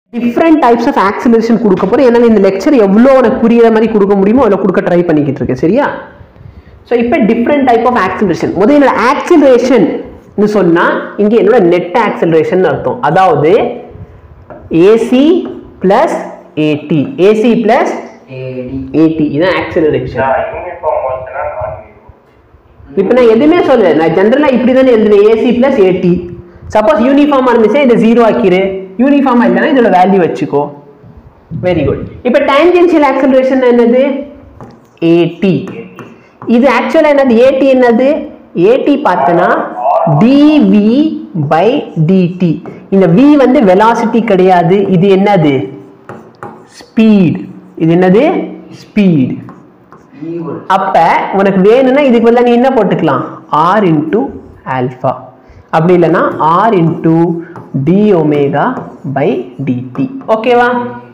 Different types of acceleration கொடுக்க போகிறேன் என்னால் இந்த லெக்சர் எவ்வளோ உனக்கு புரியுற மாதிரி கொடுக்க முடியுமோ அவ்வளோ கொடுக்க ட்ரை பண்ணிக்கிட்டு இருக்கேன் சரியா ஸோ இப்போ டிஃப்ரெண்ட் டைப் ஆஃப் ஆக்சிலரேஷன் முதல்ல என்னோட ஆக்சிலரேஷன் சொன்னால் இங்கே என்னோட நெட் ஆக்சிலரேஷன் அர்த்தம் அதாவது a c plus a t a c plus a t a t இதுதான் ஆக்சிலரேஷன் யூனிஃபார்ம் வந்துச்சுன்னா நான் யூனிஃபார்ம் இப்போ நான் எதுவுமே சொல்லல நான் ஜென்ரலாக இப்படி தானே எழுதுவேன் ஏசி பிளஸ் ஏடி சப்போஸ் யூனிஃபார்மாக இருந்துச்சு இதை ஜீரோ ஆக்கிரு யூனிஃபார்மாக இல்லைன்னா இதோட வேல்யூ வச்சுக்கோ வெரி குட் இப்போ டேஞ்சென்ஷியல் ஆக்சலரேஷன் என்னது ஏடி இது ஆக்சுவலாக என்னது ஏடி என்னது ஏடி பார்த்தனா டிவி பை டிடி இந்த வி வந்து வெலாசிட்டி கிடையாது இது என்னது ஸ்பீட் இது என்னது ஸ்பீட் ஈக்குவல் அப்ப உனக்கு வேணும்னா இதுக்கு பதிலா நீ என்ன போட்டுக்கலாம் ஆர் இன்டூ ஆல்ஃபா அப்படி இல்லைன்னா r into d omega by d t ஓகேவா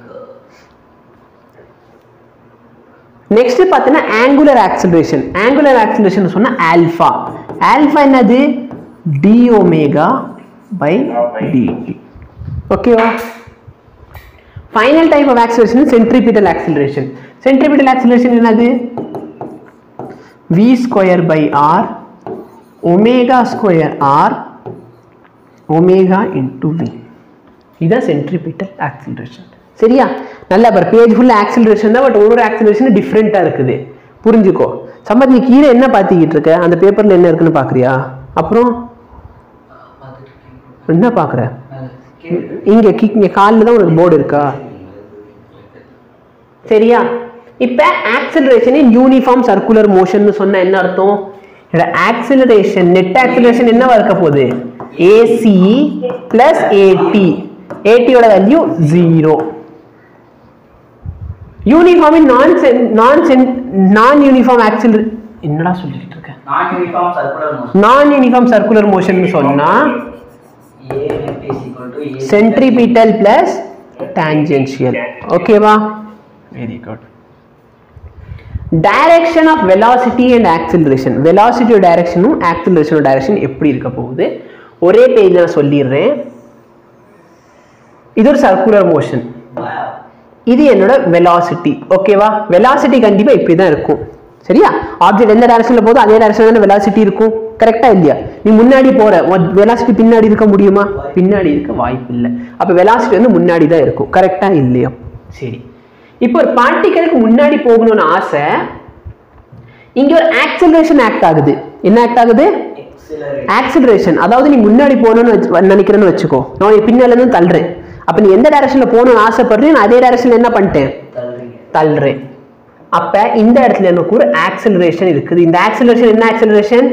நெக்ஸ்ட் பார்த்தீங்கன்னா ஆங்குலர் ஆக்சிலரேஷன் ஆங்குலர் ஆக்சிலரேஷன் சொன்னா ஆல்ஃபா ஆல்ஃபா என்னது டி ஒமேகா பை டிடி ஓகேவா final type of acceleration centripetal acceleration centripetal acceleration என்னது v square by r omega square r omega into v இதுதான் centripetal acceleration சரியா நல்லா பாரு page ஃபுல்லாக acceleration தான் பட் ஒரு ஒரு ஆக்சிலரேஷன் டிஃப்ரெண்ட்டாக இருக்குது புரிஞ்சுக்கோ சம்பத் நீ கீழே என்ன பார்த்துக்கிட்டு இருக்க அந்த பேப்பரில் என்ன இருக்குன்னு பார்க்குறியா அப்புறம் பார்த்துட்டு இருக்கேன். என்ன பார்க்குற மேல கீழே. இங்கே கி இங்கே காலில் தான் உனக்கு போர்டு இருக்கா சரியா இப்போ acceleration in uniform circular motion சொன்னா என்ன அர்த்தம் ஆக்சிலரேஷன் நெட் ஆக்சிலரேஷன் என்னவா இருக்க போகுது ஏசி பிளஸ் ஏடி ஏடியோட value zero uniform in non non non uniform ஆக்சிலர் என்னடா சொல்லிட்டு இருக்க non uniform circular motion non uniform circular motion சொன்னா a net is equal to a centripetal plus tangential ஓகேவா very good direction of velocity and acceleration வெலாசிட்டியோட டைரக்ஷனும் ஆக்சிலரேஷனோட direction எப்படி இருக்க போகுது ஒரே பேஜ் நான் சொல்லிடுறேன் இது ஒரு சர்க்குலர் மோஷன் இது என்னோட வெலாசிட்டி ஓகேவா வெலாசிட்டி கண்டிப்பா இப்படி தான் இருக்கும் சரியா ஆப்ஜெக்ட் எந்த டைரக்ஷன்ல போதோ அதே டைரக்ஷன்ல தானே வெலாசிட்டி இருக்கும் கரெக்டா இல்லையா நீ முன்னாடி போற வெலாசிட்டி பின்னாடி இருக்க முடியுமா பின்னாடி இருக்க வாய்ப்பு இல்லை அப்ப வெலாசிட்டி வந்து முன்னாடி தான் இருக்கும் கரெக்டா இல்லையா சரி இப்போ ஒரு பார்ட்டிகளுக்கு முன்னாடி போகணும்னு ஆசை இங்க ஒரு ஆக்சலரேஷன் ஆக்ட் ஆகுது என்ன ஆக்ட் ஆகுது எக்ஸலரேட் ஆக்சிலரேஷன் அதாவது நீ முன்னாடி போகணும்னு வச்சு- நினைக்கிறேன்னு வச்சுக்கோ நான் உன்னை பின்னால இருந்து தள்ளுறேன் அப்ப நீ எந்த டைரக்ஷன்ல போகணும்னு ஆசைப்படுறேன் நான் அதே டைரக்ஷன்ல என்ன பண்ணிட்டேன் தள்ளுறீங்க தள்ளுறேன் அப்ப இந்த இடத்துல எனக்கு ஒரு ஆக்சிலரேஷன் இருக்குது இந்த ஆக்சிலரேஷன் என்ன ஆக்சிலரேஷன்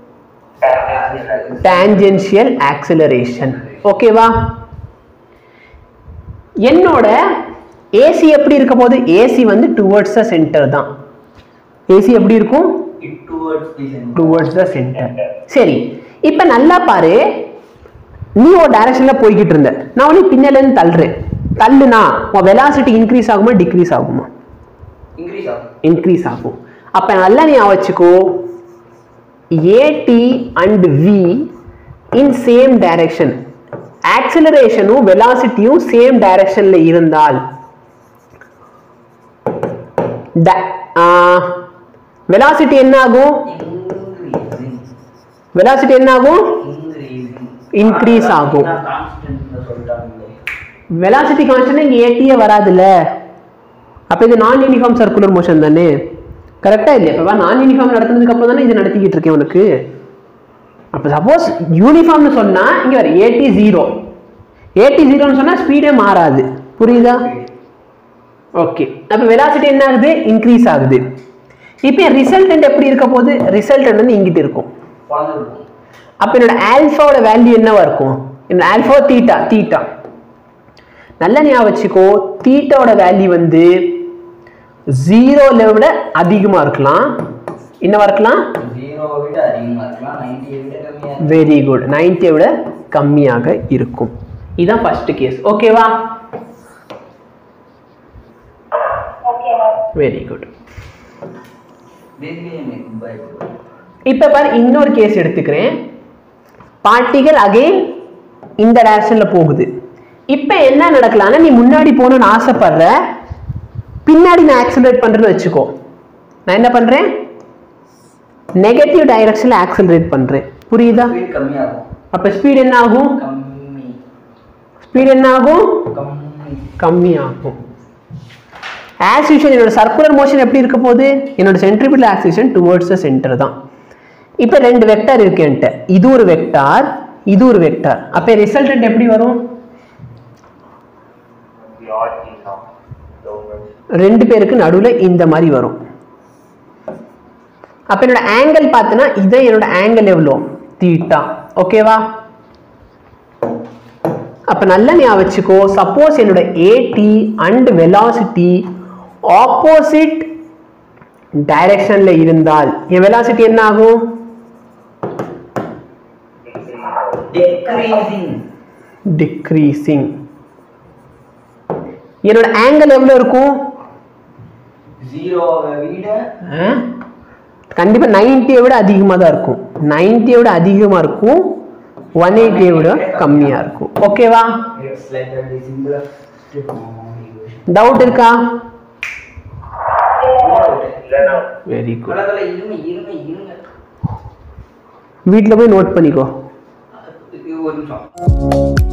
டான்ஜென்ஷியல் ஆக்சிலரேஷன் ஓகேவா என்னோட ஏசி எப்படி இருக்க போகுது ஏசி வந்து டுவர்ட்ஸ் த சென்டர் தான் ஏசி எப்படி இருக்கும் it towards the centre towards the centre சரி இப்போ நல்லா பாரு நீ ஒரு டைரக்ஷன்ல போய்கிட்டு இருந்த நான் உனக்கு பின்னால இருந்து தள்ளுறேன் தள்ளுனா உன் வெலாசிட்டி இன்க்ரீஸ் ஆகுமா டிக்ரீஸ் ஆகுமா இன்க்ரீஸ் ஆகும் இன்க்ரீஸ் ஆகும் அப்ப நல்லா நீ வச்சுக்கோ a t and v in same direction ஆக்சிலரேஷனும் வெலாசிட்டியும் சேம் டைரக்ஷன்ல இருந்தால் வெலாசிட்டி என்ன ஆகும் இன்க்ரீசிங் வெலாசிட்டி என்ன ஆகும் இன்க்ரீசிங் Increase ஆகும். கான்ஸ்டன்ட் சொல்லிட்டாங்களே வெலாசிட்டி கான்ஸ்டன்ட் இங்க ஏடியே வராதுல்ல அப்ப இது நான் யூனிஃபார்ம் சர்க்குலர் மோஷன் தானே கரெக்டா இல்லையா இப்ப நான் யூனிஃபார்ம் நடத்துனதுக்கு அப்புறம் தானே இது நடத்திக்கிட்டு இருக்கேன் உனக்கு அப்ப சப்போஸ் யூனிஃபார்ம்னு சொன்னா இங்க வர ஏடி ஜீரோ ஏடி ஜீரோன்னு சொன்னா ஸ்பீடே மாறாது புரியுதா ஓகே அப்ப வெலாசிட்டி என்ன ஆகுது இன்க்ரீஸ் ஆகுது இப்போ ரிசல்டன்ட் எப்படி இருக்க போகுது ரிசல்டன்ட் வந்து இங்கிட்டு இருக்கும் குழந்தை அப்ப என்னோட ஆல்ஃபாவோட வேல்யூ என்னவா இருக்கும் என்னோட ஆல்ஃபா தீட்டா தீட்டா நல்ல ஞாபகம் வச்சுக்கோ தீட்டாவோட வேல்யூ வந்து ஜீரோல விட அதிகமா இருக்கலாம் என்னவா இருக்கலாம் ஜீரோவை விட அதிகமாக இருக்கலாம் நைன்ட்டியை விட கம்மியாக வெரி குட் நைன்ட்டியை விட கம்மியாக இருக்கும் இதுதான் ஃபர்ஸ்ட் கேஸ் ஓகேவா வெரி குட் பேசிக்கலி எனக்கு பயப்படுவேன் இப்போ பாரு இன்னொரு கேஸ் எடுத்துக்கிறேன் பார்ட்டிகள் அகைன் இந்த டைரக்ஷன்ல போகுது இப்போ என்ன நடக்கலாம்னா நீ முன்னாடி போகணும்னு ஆசைப்படுற பின்னாடி நான் ஆக்சிலரேட் பண்றேன்னு வச்சுக்கோ நான் என்ன பண்றேன் நெகட்டிவ் டைரக்ஷன்ல ஆக்சிலரேட் பண்றேன் புரியுதா ஸ்பீட் கம்மியாகும் அப்ப ஸ்பீட் என்ன ஆகும் கம்மி ஸ்பீட் என்ன ஆகும் கம்மி கம்மியாகும் ஆஸ் யூஷுவல் என்னோட சர்க்குலர் மோஷன் எப்படி இருக்க போகுது என்னோட சென்ட்ரிபிள் ஆக்சிஷன் டுவர்ட்ஸ் த சென்டர் தான் இப்போ ரெண்டு வெக்டார் இருக்கு என்கிட்ட இது ஒரு வெக்டார் இது ஒரு வெக்டார் அப்போ ரிசல்டன்ட் எப்படி வரும் The odd is now. Downwards. ரெண்டு பேருக்கு நடுவில் இந்த மாதிரி வரும் அப்போ என்னோட ஆங்கிள் பார்த்தனா இதான் என்னோட ஆங்கிள் எவ்வளோ தீட்டா ஓகேவா அப்போ நல்லா ஞாபகம் வச்சுக்கோ சப்போஸ் என்னோட ஏடி அண்ட் வெலாசிட்டி ஆப்போசிட் டைரக்ஷன்ல இருந்தால் என் வெலாசிட்டி என்ன ஆகும் டிக்ரீசிங் டிக்ரீசிங் என்னோட ஆங்கிள் எவ்வளோ இருக்கும் ஜீரோவை விட கண்டிப்பா 90 விட அதிகமாக தான் இருக்கும் 90 விட அதிகமாக இருக்கும் ஒன் எயிட்டியை விட கம்மியாக இருக்கும் ஓகேவா ஸ்லைட்லி சிம்பிளர் டவுட் இருக்கா இல்லைன்னா வெரி குட் உலகில் இருங்க இருங்க இருங்க வீட்டில் போய் நோட் பண்ணிக்கோ இது ஒரு நிமிஷம்